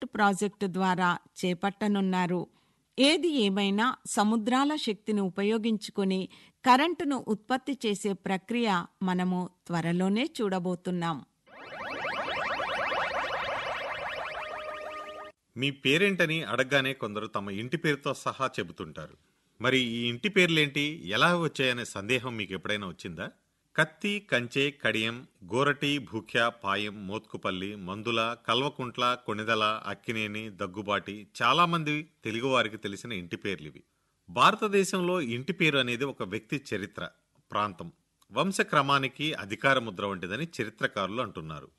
project ద్వారా చేపట్టనున్నారు ఏది ఏమైనా సముద్రాల శక్తిని ఉపయోగించుకుని కరెంటును ఉత్పత్తి చేసే ప్రక్రియ మనము త్వరలోనే చూడబోతున్నాం మీ పేరేంటని అడగగానే కొందరు తమ ఇంటి పేరుతో సహా చెబుతుంటారు మరి ఈ ఇంటి పేర్లేంటి ఎలా వచ్చాయనే సందేహం మీకు ఎప్పుడైనా వచ్చిందా కత్తి కంచె కడియం గోరటి భూఖ్య పాయం మోత్కుపల్లి మందుల కల్వకుంట్ల కొణిదల అక్కినేని దగ్గుబాటి చాలా మంది తెలుగువారికి తెలిసిన ఇంటి పేర్లు ఇవి భారతదేశంలో ఇంటి పేరు అనేది ఒక వ్యక్తి చరిత్ర ప్రాంతం వంశక్రమానికి అధికార ముద్ర వంటిదని చరిత్రకారులు అంటున్నారు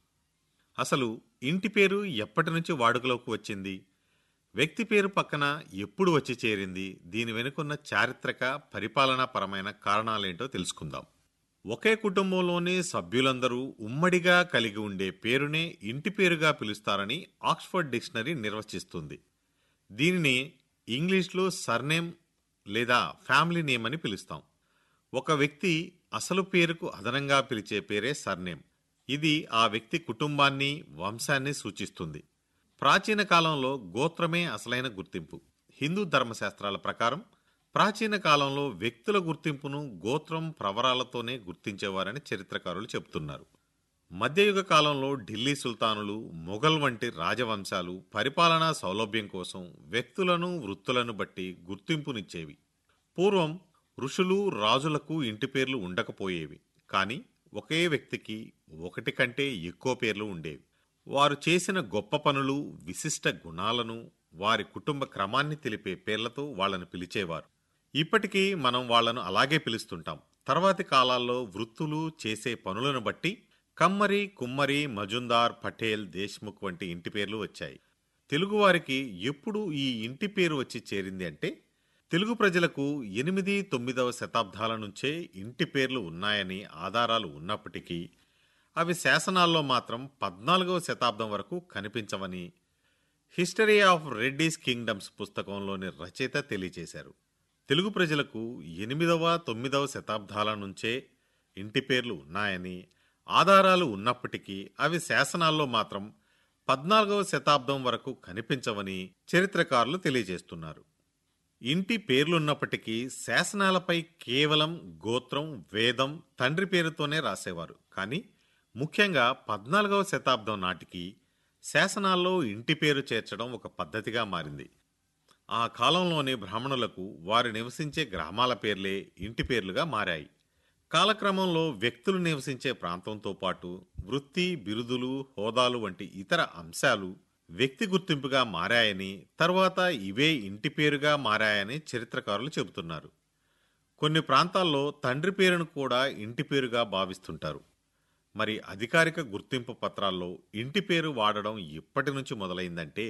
అసలు ఇంటి పేరు ఎప్పటి నుంచి వాడుకలోకి వచ్చింది వ్యక్తి పేరు పక్కన ఎప్పుడు వచ్చి చేరింది దీని వెనుకున్న చారిత్రక పరిపాలనాపరమైన కారణాలేంటో తెలుసుకుందాం ఒకే కుటుంబంలోని సభ్యులందరూ ఉమ్మడిగా కలిగి ఉండే పేరునే ఇంటి పేరుగా పిలుస్తారని ఆక్స్ఫర్డ్ డిక్షనరీ నిర్వచిస్తుంది దీనిని ఇంగ్లీష్లో సర్నేమ్ లేదా ఫ్యామిలీ నేమ్ అని పిలుస్తాం ఒక వ్యక్తి అసలు పేరుకు అదనంగా పిలిచే పేరే సర్నేమ్ ఇది ఆ వ్యక్తి కుటుంబాన్ని వంశాన్ని సూచిస్తుంది ప్రాచీన కాలంలో గోత్రమే అసలైన గుర్తింపు హిందూ ధర్మశాస్త్రాల ప్రకారం ప్రాచీన కాలంలో వ్యక్తుల గుర్తింపును గోత్రం ప్రవరాలతోనే గుర్తించేవారని చరిత్రకారులు చెబుతున్నారు మధ్యయుగ కాలంలో ఢిల్లీ సుల్తానులు మొఘల్ వంటి రాజవంశాలు పరిపాలనా సౌలభ్యం కోసం వ్యక్తులను వృత్తులను బట్టి గుర్తింపునిచ్చేవి పూర్వం ఋషులు రాజులకు ఇంటి పేర్లు ఉండకపోయేవి కానీ ఒకే వ్యక్తికి ఒకటి కంటే ఎక్కువ పేర్లు ఉండేవి వారు చేసిన గొప్ప పనులు విశిష్ట గుణాలను వారి కుటుంబ క్రమాన్ని తెలిపే పేర్లతో వాళ్ళను పిలిచేవారు ఇప్పటికీ మనం వాళ్ళను అలాగే పిలుస్తుంటాం తర్వాతి కాలాల్లో వృత్తులు చేసే పనులను బట్టి కమ్మరి కుమ్మరి మజుందార్ పటేల్ దేశ్ముఖ్ వంటి ఇంటి పేర్లు వచ్చాయి తెలుగువారికి ఎప్పుడు ఈ ఇంటి పేరు వచ్చి చేరింది అంటే తెలుగు ప్రజలకు ఎనిమిది తొమ్మిదవ శతాబ్దాల నుంచే ఇంటి పేర్లు ఉన్నాయని ఆధారాలు ఉన్నప్పటికీ అవి శాసనాల్లో మాత్రం పద్నాలుగవ శతాబ్దం వరకు కనిపించవని హిస్టరీ ఆఫ్ రెడ్డీస్ కింగ్డమ్స్ పుస్తకంలోని రచయిత తెలియజేశారు తెలుగు ప్రజలకు ఎనిమిదవ తొమ్మిదవ శతాబ్దాల నుంచే ఇంటి పేర్లు ఉన్నాయని ఆధారాలు ఉన్నప్పటికీ అవి శాసనాల్లో మాత్రం పద్నాలుగవ శతాబ్దం వరకు కనిపించవని చరిత్రకారులు తెలియజేస్తున్నారు ఇంటి పేర్లున్నప్పటికీ శాసనాలపై కేవలం గోత్రం వేదం తండ్రి పేరుతోనే రాసేవారు కానీ ముఖ్యంగా పద్నాలుగవ శతాబ్దం నాటికి శాసనాల్లో ఇంటి పేరు చేర్చడం ఒక పద్ధతిగా మారింది ఆ కాలంలోని బ్రాహ్మణులకు వారు నివసించే గ్రామాల పేర్లే ఇంటి పేర్లుగా మారాయి కాలక్రమంలో వ్యక్తులు నివసించే ప్రాంతంతో పాటు వృత్తి బిరుదులు హోదాలు వంటి ఇతర అంశాలు వ్యక్తి గుర్తింపుగా మారాయని తర్వాత ఇవే ఇంటి పేరుగా మారాయని చరిత్రకారులు చెబుతున్నారు కొన్ని ప్రాంతాల్లో తండ్రి పేరును కూడా ఇంటి పేరుగా భావిస్తుంటారు మరి అధికారిక గుర్తింపు పత్రాల్లో ఇంటి పేరు వాడడం ఎప్పటి నుంచి మొదలైందంటే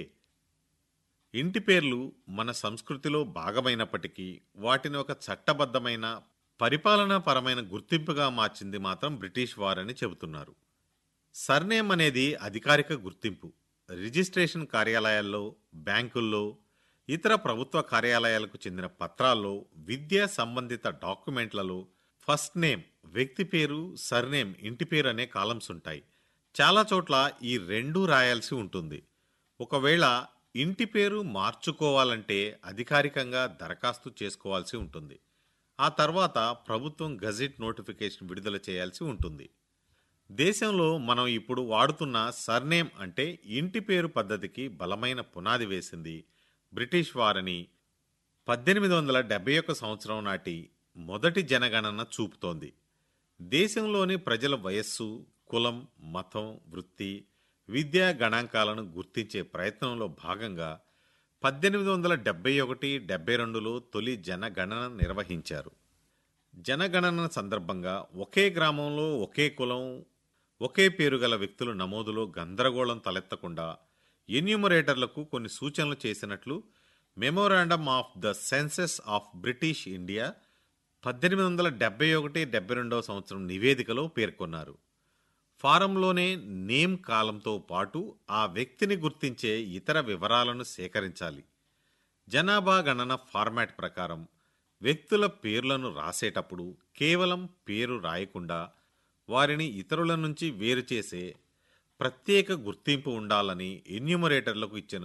ఇంటి పేర్లు మన సంస్కృతిలో భాగమైనప్పటికీ వాటిని ఒక చట్టబద్ధమైన పరిపాలనాపరమైన గుర్తింపుగా మార్చింది మాత్రం బ్రిటిష్ వారని చెబుతున్నారు సర్నేమ్ అనేది అధికారిక గుర్తింపు రిజిస్ట్రేషన్ కార్యాలయాల్లో బ్యాంకుల్లో ఇతర ప్రభుత్వ కార్యాలయాలకు చెందిన పత్రాల్లో విద్యా సంబంధిత డాక్యుమెంట్లలో ఫస్ట్ నేమ్ వ్యక్తి పేరు సర్నేమ్ ఇంటి పేరు అనే కాలమ్స్ ఉంటాయి చాలా చోట్ల ఈ రెండూ రాయాల్సి ఉంటుంది ఒకవేళ ఇంటి పేరు మార్చుకోవాలంటే అధికారికంగా దరఖాస్తు చేసుకోవాల్సి ఉంటుంది ఆ తర్వాత ప్రభుత్వం గజెట్ నోటిఫికేషన్ విడుదల చేయాల్సి ఉంటుంది దేశంలో మనం ఇప్పుడు వాడుతున్న సర్నేమ్ అంటే ఇంటి పేరు పద్ధతికి బలమైన పునాది వేసింది బ్రిటిష్ వారని పద్దెనిమిది వందల డెబ్బై ఒక్క సంవత్సరం నాటి మొదటి జనగణన చూపుతోంది దేశంలోని ప్రజల వయస్సు కులం మతం వృత్తి విద్యా గణాంకాలను గుర్తించే ప్రయత్నంలో భాగంగా పద్దెనిమిది వందల డెబ్బై ఒకటి డెబ్బై రెండులో తొలి జనగణన నిర్వహించారు జనగణన సందర్భంగా ఒకే గ్రామంలో ఒకే కులం ఒకే పేరు గల వ్యక్తుల నమోదులో గందరగోళం తలెత్తకుండా ఎన్యూమరేటర్లకు కొన్ని సూచనలు చేసినట్లు memorandum of the census of British India పద్దెనిమిది వందల డెబ్బై ఒకటి డెబ్బై రెండవ సంవత్సరం నివేదికలో పేర్కొన్నారు ఫారంలోనే నేమ్ కాలంతో పాటు ఆ వ్యక్తిని గుర్తించే ఇతర వివరాలను సేకరించాలి జనాభా గణన ఫార్మాట్ ప్రకారం వ్యక్తుల పేర్లను రాసేటప్పుడు కేవలం పేరు రాయకుండా వారిని ఇతరుల నుంచి వేరు చేసే ప్రత్యేక గుర్తింపు ఉండాలని ఎన్యూమరేటర్లకు ఇచ్చిన